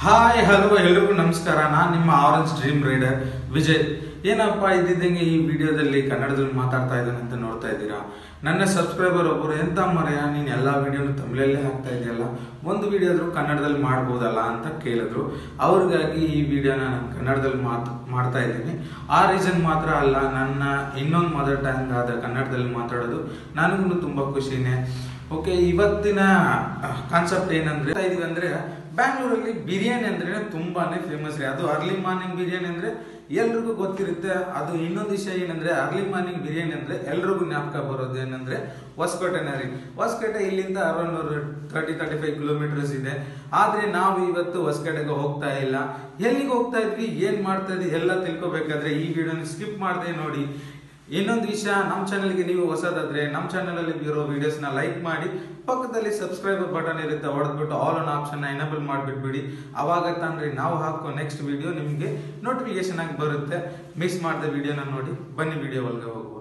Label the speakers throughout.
Speaker 1: Hi hello ಎಲ್ರಿಗೂ ನಮಸ್ಕಾರ ನಾನು ನಿಮ್ಮ ಆರೆಂಜ್ ಡ್ರೀಮ್ ರೈಡರ್ ವಿಜಯ್ ಏನಪ್ಪ ಇದ್ದಿದ್ದಂಗೆ ಈ ವಿಡಿಯೋದಲ್ಲಿ ಕನ್ನಡದಲ್ಲಿ ಮಾತಾಡ್ತಾ ಇದ್ದಾನೆ ಅಂತ ನೋಡ್ತಾ ಇದ್ದೀರಾ ನನ್ನ ಸಬ್ಸ್ಕ್ರೈಬರ್ ಒಬ್ಬರು ಎಂತ ಮರೆಯ ನೀನು ಎಲ್ಲ ವಿಡಿಯೋನು ತಮಿಳಲ್ಲೇ ಹಾಕ್ತಾ ಇದೆಯಲ್ಲ ಒಂದು ವಿಡಿಯೋ ಆದ್ರೂ ಕನ್ನಡದಲ್ಲಿ ಮಾಡ್ಬೋದಲ್ಲ ಅಂತ ಕೇಳಿದ್ರು ಅವ್ರಿಗಾಗಿ ಈ ವಿಡಿಯೋನ ನಾನು ಕನ್ನಡದಲ್ಲಿ ಮಾತ್ ಮಾಡ್ತಾ ಇದ್ದೀನಿ ಆ ರೀಸನ್ ಮಾತ್ರ ಅಲ್ಲ ನನ್ನ ಇನ್ನೊಂದು ಮದರ್ ಟಂಗ್ ಆದ ಕನ್ನಡದಲ್ಲಿ ಮಾತಾಡೋದು ನನಗೂ ತುಂಬಾ ಖುಷಿನೇ ಓಕೆ ಇವತ್ತಿನ ಕಾನ್ಸೆಪ್ಟ್ ಏನಂದ್ರೆ ಇದೀವಿ ಅಂದ್ರೆ ಬ್ಯಾಂಗ್ಳೂರಲ್ಲಿ ಬಿರಿಯಾನಿ ಅಂದ್ರೆ ತುಂಬಾನೇ ಫೇಮಸ್ ರೀ ಅದು ಅರ್ಲಿ ಮಾರ್ನಿಂಗ್ ಬಿರಿಯಾನಿ ಅಂದ್ರೆ ಎಲ್ರಿಗೂ ಗೊತ್ತಿರುತ್ತೆ ಅದು ಇನ್ನೊಂದು ವಿಷಯ ಏನಂದ್ರೆ ಅರ್ಲಿ ಮಾರ್ನಿಂಗ್ ಬಿರಿಯಾನಿ ಅಂದ್ರೆ ಎಲ್ರಿಗೂ ಜ್ಞಾಪಕ ಬರೋದು ಏನಂದ್ರೆ ಹೊಸಕೋಟೆನ ರೀ ಹೊಸಕೋಟೆ ಇಲ್ಲಿಂದ around thirty thirty five kilometres ಇದೆ ಆದ್ರೆ ನಾವು ಇವತ್ತು ಹೊಸಕೋಟೆಗೆ ಹೋಗ್ತಾ ಇಲ್ಲ ಎಲ್ಲಿಗೆ ಹೋಗ್ತಾ ಇದ್ವಿ ಏನ್ ಮಾಡ್ತಾ ಇದ್ವಿ ಎಲ್ಲ ತಿಳ್ಕೊಬೇಕಾದ್ರೆ ಈ ವಿಡಿಯೋನ ಸ್ಕಿಪ್ ಮಾಡದೆ ನೋಡಿ ಇನ್ನೊಂದು ವಿಷಯ ನಮ್ಮ ಚಾನಲ್ಗೆ ನೀವು ಹೊಸದಾದ್ರೆ ನಮ್ಮ ಚಾನಲ್ ಅಲ್ಲಿ ಇರೋ ವಿಡಿಯೋಸ್ ನ ಲೈಕ್ ಮಾಡಿ ಪಕ್ಕದಲ್ಲಿ ಸಬ್ಸ್ಕ್ರೈಬರ್ ಬಟನ್ ಇರುತ್ತೆ ಹೊಡೆದ್ಬಿಟ್ಟು ಆಲ್ ಆನ್ ಆಪ್ಷನ್ ಎನೇಬಲ್ ಮಾಡಿಬಿಟ್ಬಿಡಿ ಅವಾಗ ತಾನ್ರಿ ನಾವು ಹಾಕೋ ನೆಕ್ಸ್ಟ್ ವಿಡಿಯೋ ನಿಮಗೆ ನೋಟಿಫಿಕೇಶನ್ ಆಗಿ ಬರುತ್ತೆ ಮಿಸ್ ಮಾಡಿದ ವಿಡಿಯೋನ ನೋಡಿ ಬನ್ನಿ ವಿಡಿಯೋ ಒಳಗೆ ಹೋಗುವ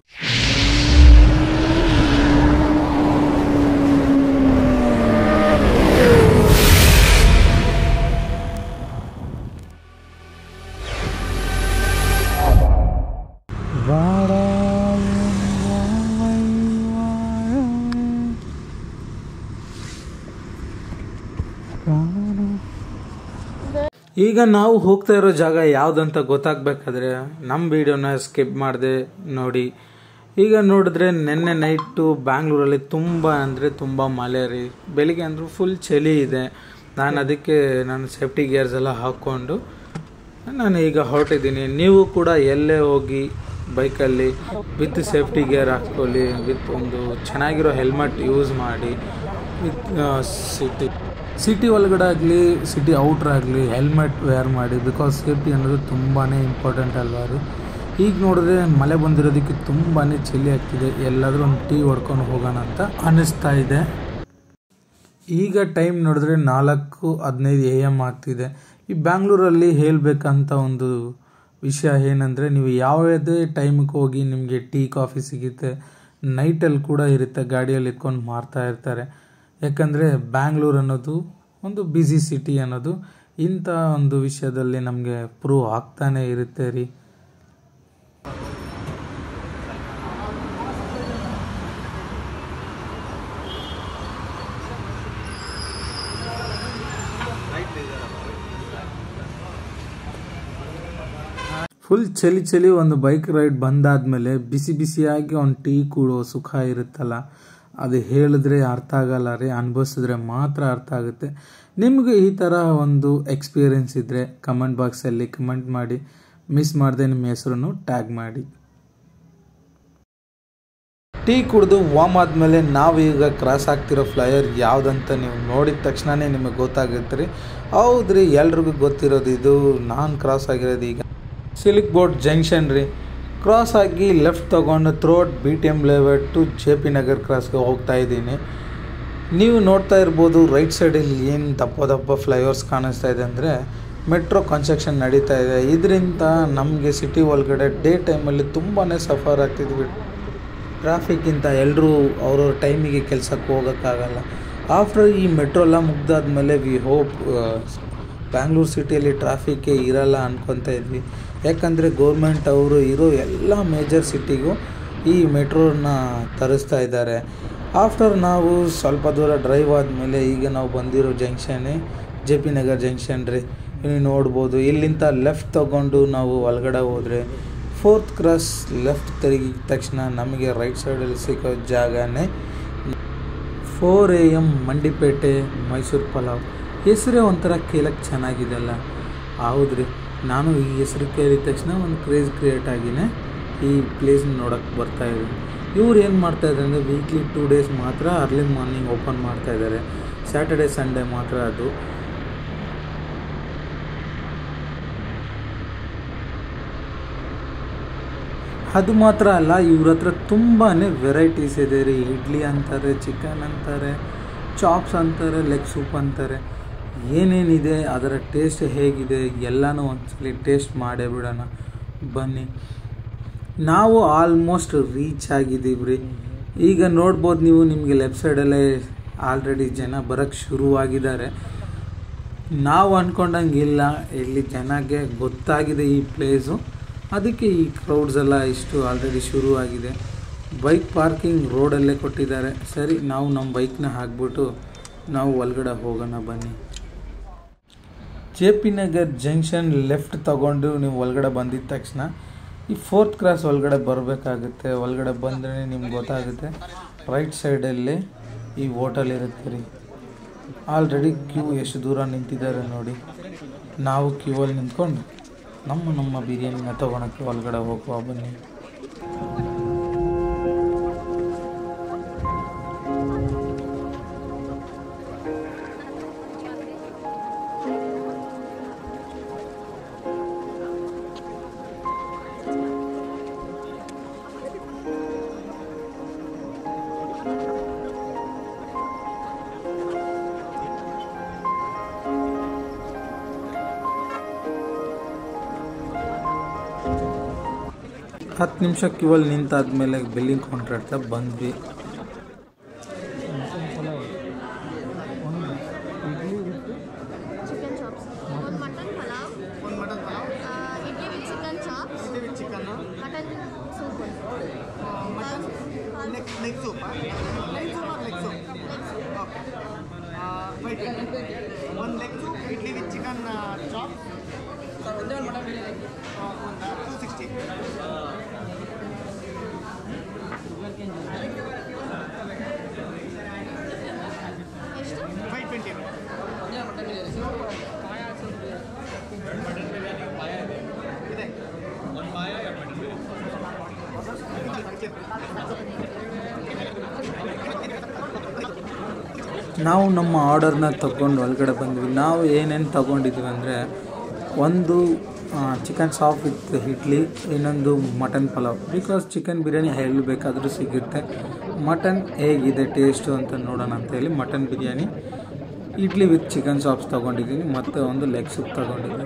Speaker 1: ಈಗ ನಾವು ಹೋಗ್ತಾ ಇರೋ ಜಾಗ ಯಾವ್ದಂತ ಗೊತ್ತಾಗ್ಬೇಕಾದ್ರೆ ನಮ್ಮ ವಿಡಿಯೋನ ಸ್ಕಿಪ್ ಮಾಡದೆ ನೋಡಿ ಈಗ ನೋಡಿದ್ರೆ ನಿನ್ನೆ ನೈಟು ಬ್ಯಾಂಗ್ಳೂರಲ್ಲಿ ತುಂಬ ಅಂದರೆ ತುಂಬ ಮಳೆ ರೀ ಬೆಳಿಗ್ಗೆ ಅಂದರೂ ಫುಲ್ ಚಳಿ ಇದೆ ನಾನು ಅದಕ್ಕೆ ನಾನು ಸೇಫ್ಟಿ ಗೇರ್ಸ್ ಎಲ್ಲ ಹಾಕ್ಕೊಂಡು ನಾನು ಈಗ ಹೊರಟಿದ್ದೀನಿ ನೀವು ಕೂಡ ಎಲ್ಲೇ ಹೋಗಿ ಬೈಕಲ್ಲಿ ವಿತ್ ಸೇಫ್ಟಿ ಗೇರ್ ಹಾಕ್ಕೊಳ್ಳಿ ವಿತ್ ಒಂದು ಚೆನ್ನಾಗಿರೋ ಹೆಲ್ಮೆಟ್ ಯೂಸ್ ಮಾಡಿ ವಿತ್ ಸಿಟಿ ಸಿಟಿ ಒಳಗಡೆ ಆಗಲಿ ಸಿಟಿ ಔಟ್ರ್ ಆಗಲಿ ಹೆಲ್ಮೆಟ್ ವೇರ್ ಮಾಡಿ ಬಿಕಾಸ್ ಸೇಫ್ಟಿ ಅನ್ನೋದು ತುಂಬಾ ಇಂಪಾರ್ಟೆಂಟ್ ಅಲ್ವಾ ರೀ ಈಗ ನೋಡಿದ್ರೆ ಮಳೆ ಬಂದಿರೋದಕ್ಕೆ ತುಂಬಾ ಚಳಿ ಆಗ್ತಿದೆ ಎಲ್ಲಾದರೂ ಒಂದು ಟೀ ಹೊಡ್ಕೊಂಡು ಹೋಗೋಣ ಅಂತ ಅನ್ನಿಸ್ತಾ ಇದೆ ಈಗ ಟೈಮ್ ನೋಡಿದ್ರೆ ನಾಲ್ಕು ಹದಿನೈದು ಎ ಎಮ್ ಆಗ್ತಿದೆ ಈ ಬ್ಯಾಂಗ್ಳೂರಲ್ಲಿ ಹೇಳಬೇಕಂತ ಒಂದು ವಿಷಯ ಏನಂದರೆ ನೀವು ಯಾವುದೇ ಟೈಮಿಗೆ ಹೋಗಿ ನಿಮಗೆ ಟೀ ಕಾಫಿ ಸಿಗುತ್ತೆ ನೈಟಲ್ಲಿ ಕೂಡ ಇರುತ್ತೆ ಗಾಡಿಯಲ್ಲಿ ಇಟ್ಕೊಂಡು ಮಾರ್ತಾ ಇರ್ತಾರೆ ಯಾಕಂದರೆ ಬ್ಯಾಂಗ್ಳೂರ್ ಅನ್ನೋದು ಒಂದು ಬ್ಯುಸಿ ಸಿಟಿ ಅನ್ನೋದು ಇಂಥ ಒಂದು ವಿಷಯದಲ್ಲಿ ನಮಗೆ ಪ್ರೂವ್ ಆಗ್ತಾನೆ ಇರುತ್ತೆ ರೀ ಫುಲ್ ಚಳಿ ಚಳಿ ಒಂದು ಬೈಕ್ ರೈಡ್ ಬಂದಾದ್ಮೇಲೆ ಬಿಸಿ ಬಿಸಿಯಾಗಿ ಒಂದು ಟೀ ಕೂಡೋ ಸುಖ ಇರುತ್ತಲ್ಲ ಅದು ಹೇಳಿದ್ರೆ ಅರ್ಥ ಆಗಲ್ಲ ರೀ ಅನುಭವಿಸಿದ್ರೆ ಮಾತ್ರ ಅರ್ಥ ಆಗುತ್ತೆ ನಿಮಗೆ ಈ ಥರ ಒಂದು ಎಕ್ಸ್ಪೀರಿಯೆನ್ಸ್ ಇದ್ದರೆ ಕಮೆಂಟ್ ಬಾಕ್ಸಲ್ಲಿ ಕಮೆಂಟ್ ಮಾಡಿ ಮಿಸ್ ಮಾಡದೆ ನಿಮ್ಮ ಹೆಸರನ್ನು ಟ್ಯಾಗ್ ಮಾಡಿ ಟೀ ಕುಡಿದು ವಾಮ್ ಆದಮೇಲೆ ನಾವು ಈಗ ಕ್ರಾಸ್ ಆಗ್ತಿರೋ ಫ್ಲೈಯರ್ ಯಾವುದಂತ ನೀವು ನೋಡಿದ ತಕ್ಷಣವೇ ನಿಮಗೆ ಗೊತ್ತಾಗುತ್ತೆ ರೀ ಹೌದ್ರಿ ಎಲ್ರಿಗೂ ಗೊತ್ತಿರೋದು ಇದು ನಾನು ಕ್ರಾಸ್ ಆಗಿರೋದು ಈಗ ಸಿಲಿಕ್ ಬೋರ್ಡ್ ಜಂಕ್ಷನ್ ರೀ ಕ್ರಾಸ್ ಆಗಿ ಲೆಫ್ಟ್ ತೊಗೊಂಡು through B T M layout to J P Nagar ಕ್ರಾಸ್ಗೆ ಹೋಗ್ತಾ ಇದ್ದೀನಿ ನೀವು ನೋಡ್ತಾ ಇರ್ಬೋದು ರೈಟ್ ಸೈಡಲ್ಲಿ ಏನು ದಪ್ಪ ದಪ್ಪ ಫ್ಲೈಓವರ್ಸ್ ಕಾಣಿಸ್ತಾ ಇದೆ ಅಂದರೆ ಮೆಟ್ರೋ ಕನ್ಸ್ಟ್ರಕ್ಷನ್ ನಡೀತಾ ಇದೆ ಇದರಿಂದ ನಮಗೆ ಸಿಟಿ ಒಳಗಡೆ ಡೇ ಟೈಮಲ್ಲಿ ತುಂಬಾ ಸಫರ್ ಆಗ್ತಿದ್ವಿ ಟ್ರಾಫಿಕ್ಕಿಂತ ಎಲ್ಲರೂ ಅವ್ರವ್ರ ಟೈಮಿಗೆ ಕೆಲಸಕ್ಕೆ ಹೋಗೋಕ್ಕಾಗಲ್ಲ ಆಫ್ಟರ್ ಈ ಮೆಟ್ರೋ ಎಲ್ಲ ಮುಗ್ದಾದ್ಮೇಲೆ ವಿ ಹೋಪ್ ಬ್ಯಾಂಗ್ಳೂರು ಸಿಟಿಯಲ್ಲಿ ಟ್ರಾಫಿಕ್ಕೇ ಇರಲ್ಲ ಅನ್ಕೊತಾ ಇದ್ವಿ ಯಾಕಂದರೆ ಗೌರ್ಮೆಂಟ್ ಅವರು ಇರೋ ಎಲ್ಲ ಮೇಜರ್ ಸಿಟಿಗೂ ಈ ಮೆಟ್ರೋನ ತರಿಸ್ತಾ ಇದ್ದಾರೆ ಆಫ್ಟರ್ ನಾವು ಸ್ವಲ್ಪ ದೂರ ಡ್ರೈವ್ ಆದಮೇಲೆ ಈಗ ನಾವು ಬಂದಿರೋ ಜಂಕ್ಷನ್ನೇ ಜೆ ಪಿ ನಗರ್ ಜಂಕ್ಷನ್ ರೀ ನೀವು ನೋಡ್ಬೋದು ಇಲ್ಲಿಂದ ಲೆಫ್ಟ್ ತೊಗೊಂಡು ನಾವು ಒಳಗಡೆ ಹೋದರೆ ಫೋರ್ತ್ ಕ್ರಾಸ್ ಲೆಫ್ಟ್ ತಿರುಗಿದ ತಕ್ಷಣ ನಮಗೆ ರೈಟ್ ಸೈಡಲ್ಲಿ ಸಿಗೋ ಜಾಗನೇ four A M Mandipete Mysuru pulao ಹೆಸರೇ ಒಂಥರ ಕೇಳಕ್ಕೆ ಚೆನ್ನಾಗಿದೆಲ್ಲ ಹೌದ್ರಿ ನಾನು ಈ ಹೆಸರು ಕೇಳಿದ ತಕ್ಷಣ ಒಂದು ಕ್ರೇಜ್ ಕ್ರಿಯೇಟ್ ಆಗಿನೇ ಈ ಪ್ಲೇಸ್ ನೋಡೋಕ್ಕೆ ಬರ್ತಾ ಇದ್ದೀನಿ ಇವ್ರು ಏನು ಮಾಡ್ತಾ ಇದ್ದಾರೆ ಅಂದರೆ ವೀಕ್ಲಿ ಟೂ ಡೇಸ್ ಮಾತ್ರ ಅರ್ಲಿ ಮಾರ್ನಿಂಗ್ ಓಪನ್ ಮಾಡ್ತಾ ಇದ್ದಾರೆ ಸ್ಯಾಟರ್ಡೆ ಸಂಡೇ ಮಾತ್ರ ಅದು ಅದು ಮಾತ್ರ ಅಲ್ಲ ಇವ್ರ ಹತ್ರ ತುಂಬಾ ವೆರೈಟೀಸ್ ಇದೆ ರೀ ಇಡ್ಲಿ ಅಂತಾರೆ ಚಿಕನ್ ಅಂತಾರೆ ಚಾಪ್ಸ್ ಅಂತಾರೆ ಲೆಗ್ ಸೂಪ್ ಅಂತಾರೆ ಏನೇನಿದೆ ಅದರ ಟೇಸ್ಟ್ ಹೇಗಿದೆ ಎಲ್ಲನೂ ಒಂದ್ಸಲಿ ಟೇಸ್ಟ್ ಮಾಡೇ ಬಿಡೋಣ ಬನ್ನಿ ನಾವು ಆಲ್ಮೋಸ್ಟ್ ರೀಚ್ ಆಗಿದ್ದೀವಿ ರೀ ಈಗ ನೋಡ್ಬೋದು ನೀವು ನಿಮಗೆ ಲೆಫ್ಟ್ ಸೈಡಲ್ಲೇ ಆಲ್ರೆಡಿ ಜನ ಬರೋಕ್ಕೆ ಶುರುವಾಗಿದ್ದಾರೆ ನಾವು ಅಂದ್ಕೊಂಡಂಗಿಲ್ಲ ಇಲ್ಲಿ ಜನಕ್ಕೆ ಗೊತ್ತಾಗಿದೆ ಈ ಪ್ಲೇಸು ಅದಕ್ಕೆ ಈ ಕ್ರೌಡ್ಸ್ ಎಲ್ಲ ಇಷ್ಟು ಆಲ್ರೆಡಿ ಶುರು ಆಗಿದೆ ಬೈಕ್ ಪಾರ್ಕಿಂಗ್ ರೋಡಲ್ಲೇ ಕೊಟ್ಟಿದ್ದಾರೆ ಸರಿ ನಾವು ನಮ್ಮ ಬೈಕ್ನ ಹಾಕ್ಬಿಟ್ಟು ನಾವು ಒಳಗಡೆ ಹೋಗೋಣ ಬನ್ನಿ J P Nagar junction left ತಗೊಂಡು ನೀವು ಒಳಗಡೆ ಬಂದಿದ ತಕ್ಷಣ ಈ ಫೋರ್ತ್ ಕ್ರಾಸ್ ಒಳಗಡೆ ಬರಬೇಕಾಗುತ್ತೆ ಒಳಗಡೆ ಬಂದರೆ ನಿಮ್ಗೆ ಗೊತ್ತಾಗುತ್ತೆ ರೈಟ್ ಸೈಡಲ್ಲಿ ಈ ಹೋಟೆಲ್ ಇರುತ್ತೆ ರೀ ಆಲ್ರೆಡಿ ಕ್ಯೂ ಎಷ್ಟು ದೂರ ನಿಂತಿದ್ದಾರೆ ನೋಡಿ ನಾವು ಕ್ಯೂವಲ್ಲಿ ನಿಂತ್ಕೊಂಡು ನಮ್ಮ ನಮ್ಮ ಬಿರಿಯಾನಿನ ತೊಗೊಳಕ್ಕೆ ಒಳಗಡೆ ಹೋಗುವ ಬನ್ನಿ ಹತ್ತು ನಿಮಿಷ ಕ್ಯೂವಲ್ಲಿ ನಿಂತಾದ್ಮೇಲೆ ಬಿಲ್ಲಿಂಗ್ ಕೌಂಟರ್ ಹತ್ರ ಬಂದ್ವಿ
Speaker 2: chicken chops. One mutton palav.
Speaker 3: One mutton palav,
Speaker 2: Uh, idli with chicken chops.
Speaker 3: idli with chicken, uh,
Speaker 2: Mutton soup.
Speaker 3: mutton,
Speaker 2: Pulse.
Speaker 3: leg, leg soup, uh, leg soup or leg soup?
Speaker 2: Leg soup.
Speaker 3: Okay. Uh, wait, wait. One leg soup, idli with chicken uh, chops. Uh, one, uh, 260.
Speaker 2: ಎಷ್ಟು
Speaker 3: 520. ಇದೆ.
Speaker 1: ನಾವು ನಮ್ಮ ಆರ್ಡರ್ನ ತಗೊಂಡು ಒಳಗಡೆ ಬಂದ್ವಿ ನಾವು ಏನೇನು ತಗೊಂಡಿದ್ವಿ ಅಂದರೆ ಒಂದು ಚಿಕನ್ ಸಾಫ್ ವಿತ್ ಇಡ್ಲಿ ಇನ್ನೊಂದು mutton pulao because chicken biryani ಎಲ್ಲಿ ಬೇಕಾದರೂ ಸಿಗುತ್ತೆ ಮಟನ್ ಹೇಗಿದೆ ಟೇಸ್ಟು ಅಂತ ನೋಡೋಣ ಅಂತ ಹೇಳಿ mutton biryani idli with chicken chops ತೊಗೊಂಡಿದ್ದೀನಿ ಮತ್ತು ಒಂದು ಲೆಗ್ ಸೂಪ್ ತೊಗೊಂಡಿದ್ದೀನಿ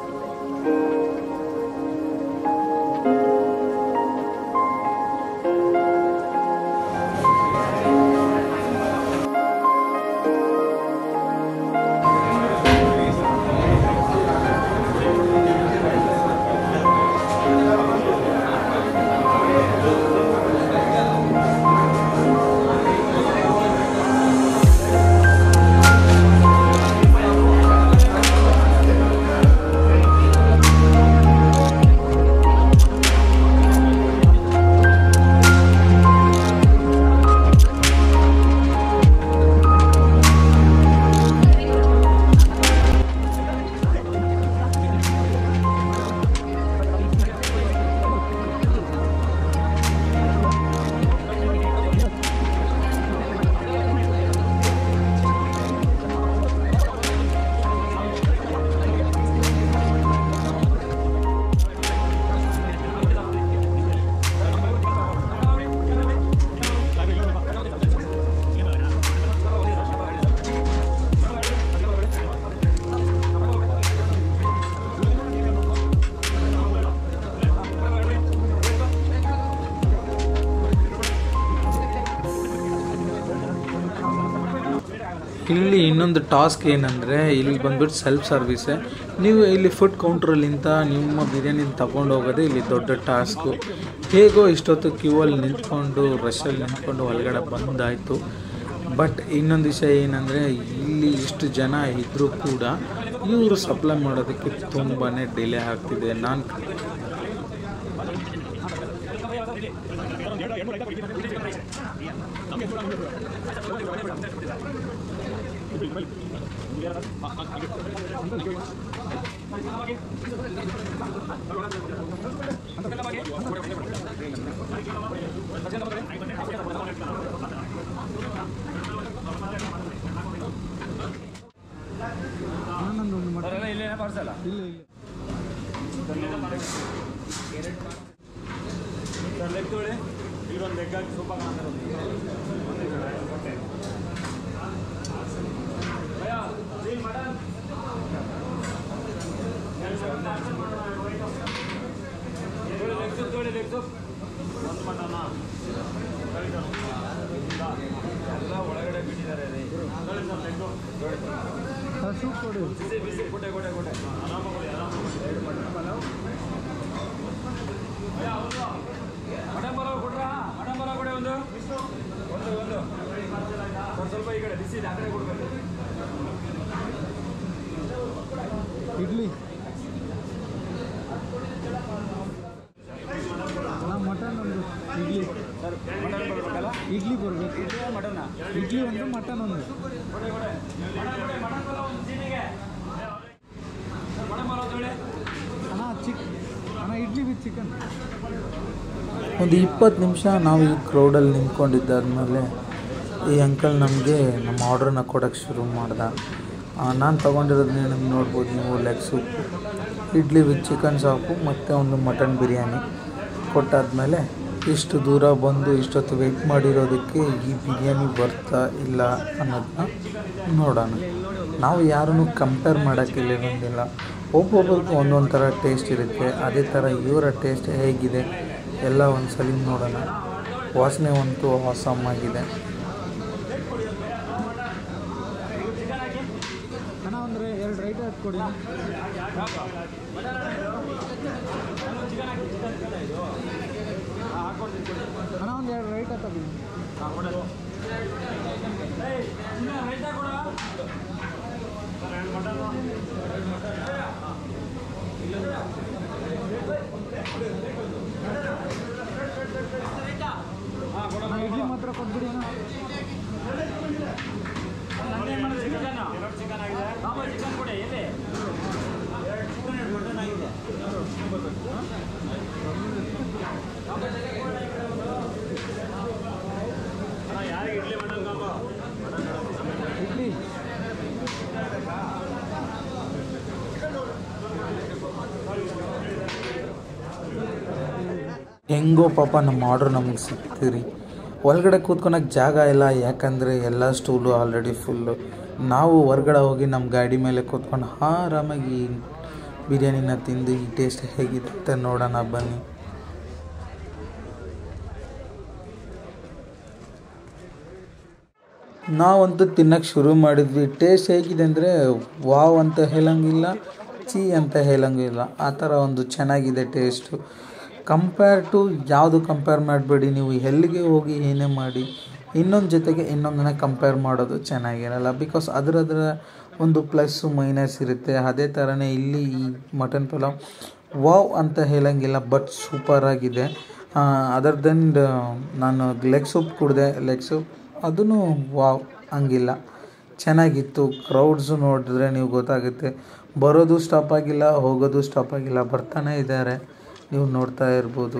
Speaker 1: ಇಲ್ಲಿ ಇನ್ನೊಂದು ಟಾಸ್ಕ್ ಏನಂದರೆ ಇಲ್ಲಿ ಬಂದ್ಬಿಟ್ಟು ಸೆಲ್ಫ್ ಸರ್ವಿಸೇ ನೀವು ಇಲ್ಲಿ ಫುಡ್ ಕೌಂಟ್ರಲ್ಲಿಂದ ನಿಮ್ಮ ಬಿರಿಯಾನಿ ತಗೊಂಡು ಹೋಗೋದೇ ಇಲ್ಲಿ ದೊಡ್ಡ ಟಾಸ್ಕು ಹೇಗೋ ಇಷ್ಟೊತ್ತು ಕ್ಯೂವಲ್ಲಿ ನಿಂತ್ಕೊಂಡು ರಶಲ್ಲಿ ನಿಂತ್ಕೊಂಡು ಒಳಗಡೆ ಬಂದಾಯಿತು ಬಟ್ ಇನ್ನೊಂದು ವಿಷಯ ಏನಂದರೆ ಇಲ್ಲಿ ಇಷ್ಟು ಜನ ಇದ್ದರೂ ಕೂಡ ಇವರು ಸಪ್ಲೈ ಮಾಡೋದಕ್ಕೆ ತುಂಬಾ ಡಿಲೇ ಆಗ್ತಿದೆ ನಾನು
Speaker 4: ಸೂಪ್ ಮಟನ್ ಪಲಾವ್ ಕೊಡ್ರಾ ಮಟನ್ ಪಲಾವ್ ಕೊಡಿ ಒಂದು ಒಂದು ಒಂದು ಸ್ವಲ್ಪ ಸ್ವಲ್ಪ ಈ ಕಡೆ ಬಿಸಿ ಇದೆ ಆ ಕಡೆ ಕೊಡ್ಬೇಕು
Speaker 1: ಇಡ್ಲಿ ಮಟನ್ ಒಂದು ಇಡ್ಲಿ
Speaker 4: ಸರ್ ಮಟನ್ ಬರ್ಬೇಕಲ್ಲ
Speaker 1: ಇಡ್ಲಿ ಬರಬೇಕು
Speaker 4: ಇಡ್ಲಿ ಮಟನ್ನ
Speaker 1: ಇಡ್ಲಿ ಒಂದು ಮಟನ್ ಒಂದು
Speaker 4: ಕೊಡಿ ಕೊಡಿ ಮಟನ್ ಕೊಡಿ ಮಟನ್ ಪಲಾವ್ ಒಂದು ಸೀಟಿಗೆ ಸರ್ ಮಟನ್ ಪಲಾವ್ ತಗೊಳ್ಳಿ
Speaker 1: ಅಣ್ಣ ಚಿಕ್ ಅಣ್ಣ ಇಡ್ಲಿ ವಿತ್ ಚಿಕನ್ ಒಂದು ಇಪ್ಪತ್ತು ನಿಮಿಷ ನಾವು ಈ ಕ್ರೌಡಲ್ಲಿ ನಿಂತ್ಕೊಂಡಿದ್ದಾದ್ಮೇಲೆ ಈ ಅಂಕಲ್ ನಮಗೆ ನಮ್ಮ ಆರ್ಡ್ರನ್ನ ಕೊಡೋಕ್ಕೆ ಶುರು ಮಾಡ್ದ ನಾನು ತೊಗೊಂಡಿರೋದನ್ನ ನಿಮ್ಗೆ ನೋಡ್ಬೋದು ನೀವು leg soup idli with chicken chop ಮತ್ತು ಒಂದು ಮಟನ್ ಬಿರಿಯಾನಿ ಕೊಟ್ಟಾದ್ಮೇಲೆ ಇಷ್ಟು ದೂರ ಬಂದು ಇಷ್ಟೊತ್ತು ವೆಯ್ಟ್ ಮಾಡಿರೋದಕ್ಕೆ ಈ ಬಿರಿಯಾನಿ ಬರ್ತಾ ಇಲ್ಲ ಅನ್ನೋದನ್ನ ನೋಡೋಣ ನಾವು ಯಾರನ್ನು ಕಂಪೇರ್ ಮಾಡೋಕ್ಕೆ ಇಲ್ಲಿ ಬಂದಿಲ್ಲ ಒಬ್ಬೊಬ್ಬರಿಗೂ ಒಂದೊಂದು ಥರ ಟೇಸ್ಟ್ ಇರುತ್ತೆ ಅದೇ ಥರ ಇವರ ಟೇಸ್ಟ್ ಹೇಗಿದೆ ಎಲ್ಲ ಒಂದ್ಸಲಿ ನೋಡೋಣ ವಾಸನೆ ಅಂತೂ ಆಸಮ್ ಆಗಿದೆ ಅಣ್ಣ ಅಂದರೆ ಎರಡು ರೈಟ್ ಹಾಕ್ಕೊಡಿ ಅಣ್ಣ ಒಂದು ಎರಡು ರೈಟ್ ಹಾಕೋದು ಅಣ್ಣ ಇಡ್ಲಿ ಮಾತ್ರ ಕೊಟ್ಬಿಡಿ ಅಣ್ಣ
Speaker 4: ನಂದೇನು ಮಾಡಿದ್ರೆ ಚಿಕನ್ ಎರಡು ಚಿಕನ್ ಆಗಿದೆ ಬಾಬಾ ಚಿಕನ್ ಕೊಡಿ ಎಲ್ಲಿ ಮಟನ್ ಆಗಿದೆ ಅಣ್ಣ ಯಾರಿಗೆ ಇಡ್ಲಿ ಮಟನ್ ಕಾಂಬೋ
Speaker 1: ಇಡ್ಲಿ ಹೆಂಗೋ ಪಾಪ ನಮ್ಮ ಆರ್ಡ್ರ್ ನಮಗೆ ಸಿಗ್ತೀರಿ ಒಳಗಡೆ ಕೂತ್ಕೊಳಕ್ಕೆ ಜಾಗ ಇಲ್ಲ ಯಾಕಂದರೆ ಎಲ್ಲ ಸ್ಟೂಲು ಆಲ್ರೆಡಿ ಫುಲ್ಲು ನಾವು ಹೊರ್ಗಡೆ ಹೋಗಿ ನಮ್ಮ ಗಾಡಿ ಮೇಲೆ ಕೂತ್ಕೊಂಡು ಆರಾಮಾಗಿ ಈ ಬಿರಿಯಾನಿನ ತಿಂದು ಈ ಟೇಸ್ಟ್ ಹೇಗಿರುತ್ತೆ ನೋಡೋಣ ಬನ್ನಿ ನಾವಂತೂ ತಿನ್ನಕ್ಕೆ ಶುರು ಮಾಡಿದ್ವಿ ಟೇಸ್ಟ್ ಹೇಗಿದೆ ಅಂದರೆ ವಾವ್ ಅಂತ ಹೇಳಂಗಿಲ್ಲ ಚೀ ಅಂತ ಹೇಳಂಗಿಲ್ಲ ಆ ಥರ ಒಂದು ಚೆನ್ನಾಗಿದೆ ಟೇಸ್ಟು ಕಂಪೇರ್ ಟು ಯಾವುದು ಕಂಪೇರ್ ಮಾಡಬೇಡಿ ನೀವು ಎಲ್ಲಿಗೆ ಹೋಗಿ ಏನೇ ಮಾಡಿ ಇನ್ನೊಂದು ಜೊತೆಗೆ ಇನ್ನೊಂದನ್ನ ಕಂಪೇರ್ ಮಾಡೋದು ಚೆನ್ನಾಗಿರಲ್ಲ ಬಿಕಾಸ್ ಅದರದರ ಒಂದು ಪ್ಲಸ್ಸು ಮೈನಸ್ ಇರುತ್ತೆ ಅದೇ ಥರನೇ ಇಲ್ಲಿ ಈ ಮಟನ್ ಪಲಾವ್ ವಾವ್ ಅಂತ ಹೇಳಂಗಿಲ್ಲ ಬಟ್ ಸೂಪರಾಗಿದೆ ಅದರ್ ದೆನ್ ನಾನು ಲೆಗ್ ಸೂಪ್ ಕುಡಿದೆ ಲೆಗ್ ಸೂಪ್ ಅದೂ ವಾವ್ ಹಂಗಿಲ್ಲ ಚೆನ್ನಾಗಿತ್ತು ಕ್ರೌಡ್ಸು ನೋಡಿದ್ರೆ ನೀವು ಗೊತ್ತಾಗುತ್ತೆ ಬರೋದು ಸ್ಟಾಪ್ ಆಗಿಲ್ಲ ಹೋಗೋದು ಸ್ಟಾಪ್ ಆಗಿಲ್ಲ ಬರ್ತಾನೆ ಇದ್ದಾರೆ ನೀವು ನೋಡ್ತಾ ಇರ್ಬೋದು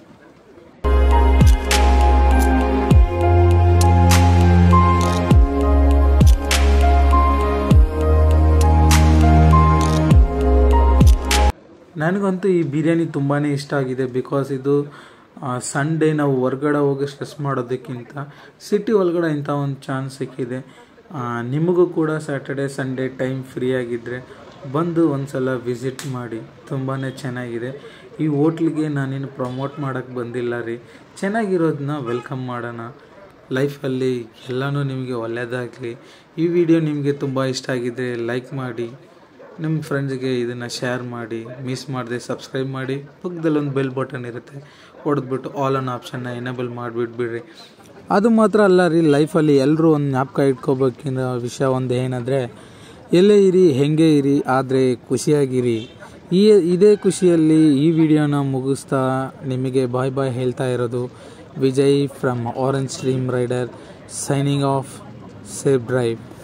Speaker 1: ನನಗಂತೂ ಈ ಬಿರಿಯಾನಿ ತುಂಬಾ ಇಷ್ಟ ಆಗಿದೆ ಬಿಕಾಸ್ ಇದು ಸಂಡೇ ನಾವು ಹೊರ್ಗಡೆ ಹೋಗಿ ಸ್ಟ್ರೆಸ್ ಮಾಡೋದಕ್ಕಿಂತ ಸಿಟಿ ಒಳಗಡೆ ಇಂಥ ಒಂದು ಚಾನ್ಸ್ ಸಿಕ್ಕಿದೆ ಆ, ನಿಮಗೂ ಕೂಡ ಸ್ಯಾಟರ್ಡೆ ಸಂಡೇ ಟೈಮ್ ಫ್ರೀ ಆಗಿದ್ದರೆ ಬಂದು ಒಂದ್ಸಲ ವಿಸಿಟ್ ಮಾಡಿ ತುಂಬಾ ಚೆನ್ನಾಗಿದೆ ಈ ಹೋಟ್ಲಿಗೆ ನಾನೇನು ಪ್ರಮೋಟ್ ಮಾಡೋಕ್ಕೆ ಬಂದಿಲ್ಲ ರೀ ಚೆನ್ನಾಗಿರೋದನ್ನ ವೆಲ್ಕಮ್ ಮಾಡೋಣ ಲೈಫಲ್ಲಿ ಎಲ್ಲನೂ ನಿಮಗೆ ಒಳ್ಳೆಯದಾಗಲಿ ಈ ವಿಡಿಯೋ ನಿಮಗೆ ತುಂಬ ಇಷ್ಟ ಆಗಿದ್ದರೆ ಲೈಕ್ ಮಾಡಿ ನಿಮ್ಮ ಫ್ರೆಂಡ್ಸ್ಗೆ ಇದನ್ನು ಶೇರ್ ಮಾಡಿ ಮಿಸ್ ಮಾಡದೆ ಸಬ್ಸ್ಕ್ರೈಬ್ ಮಾಡಿ ಪಕ್ಕದಲ್ಲಿ ಒಂದು ಬೆಲ್ ಬಟನ್ ಇರುತ್ತೆ ಹೊಡೆದ್ಬಿಟ್ಟು ಆಲ್ ಆನ್ ಆಪ್ಷನ್ನ ಎನೇಬಲ್ ಮಾಡಿಬಿಟ್ಬಿಡ್ರಿ ಅದು ಮಾತ್ರ ಅಲ್ಲ ರೀ ಲೈಫಲ್ಲಿ ಎಲ್ಲರೂ ಒಂದು ಜ್ಞಾಪಕ ಇಟ್ಕೋಬೇಕಿರೋ ವಿಷಯ ಒಂದು ಏನಂದರೆ ಎಲ್ಲೇ ಇರಿ ಹೆಂಗೆ ಇರಿ ಆದರೆ ಖುಷಿಯಾಗಿರಿ ಈ ಇದೇ ಖುಷಿಯಲ್ಲಿ ಈ ವಿಡಿಯೋನ ಮುಗಿಸ್ತಾ ನಿಮಗೆ ಬಾಯ್ ಬಾಯ್ ಹೇಳ್ತಾ ಇರೋದು Vijay from orange stream rider signing off safe drive